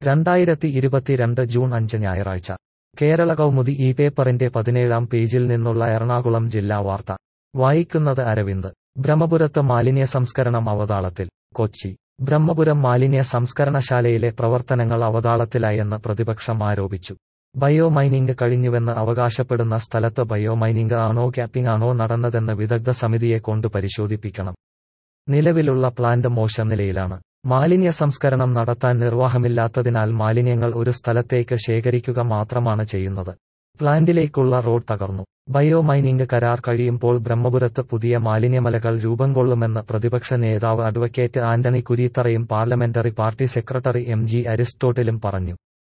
രണ്ടായിരത്തി ഇരുപത്തിരണ്ട് ജൂൺ അഞ്ച് ഞായറാഴ്ച കേരള കൗമുദി ഈ പേപ്പറിന്റെ പതിനേഴാം പേജിൽ നിന്നുള്ള എറണാകുളം ജില്ലാ വാർത്ത വായിക്കുന്നത് അരവിന്ദ് ബ്രഹ്മപുരത്ത് മാലിന്യ സംസ്കരണം അവതാളത്തിൽ കൊച്ചി ബ്രഹ്മപുരം മാലിന്യ സംസ്കരണശാലയിലെ പ്രവർത്തനങ്ങൾ അവതാളത്തിലായെന്ന് പ്രതിപക്ഷം ആരോപിച്ചു ബയോ മൈനിംഗ് കഴിഞ്ഞുവെന്ന് അവകാശപ്പെടുന്ന സ്ഥലത്ത് ബയോ മൈനിംഗ് ആണോ ക്യാപ്പിംഗ് ആണോ നടന്നതെന്ന് വിദഗ്ധ സമിതിയെ കൊണ്ട് പരിശോധിപ്പിക്കണം നിലവിലുള്ള പ്ലാന്റ് മോശം നിലയിലാണ് മാലിന്യ സംസ്കരണം നടത്താൻ നിർവാഹമില്ലാത്തതിനാൽ മാലിന്യങ്ങൾ ഒരു സ്ഥലത്തേക്ക് ശേഖരിക്കുക മാത്രമാണ് ചെയ്യുന്നത് പ്ലാന്റിലേക്കുള്ള റോഡ് തകർന്നു ബയോ മൈനിംഗ് കരാർ കഴിയുമ്പോൾ ബ്രഹ്മപുരത്ത് പുതിയ മാലിന്യമലകൾ രൂപം കൊള്ളുമെന്ന് പ്രതിപക്ഷ നേതാവ് അഡ്വക്കേറ്റ് ആന്റണി കുരീത്തറയും parliamentary party secretary M G അരിസ്റ്റോട്ടിലും പറഞ്ഞു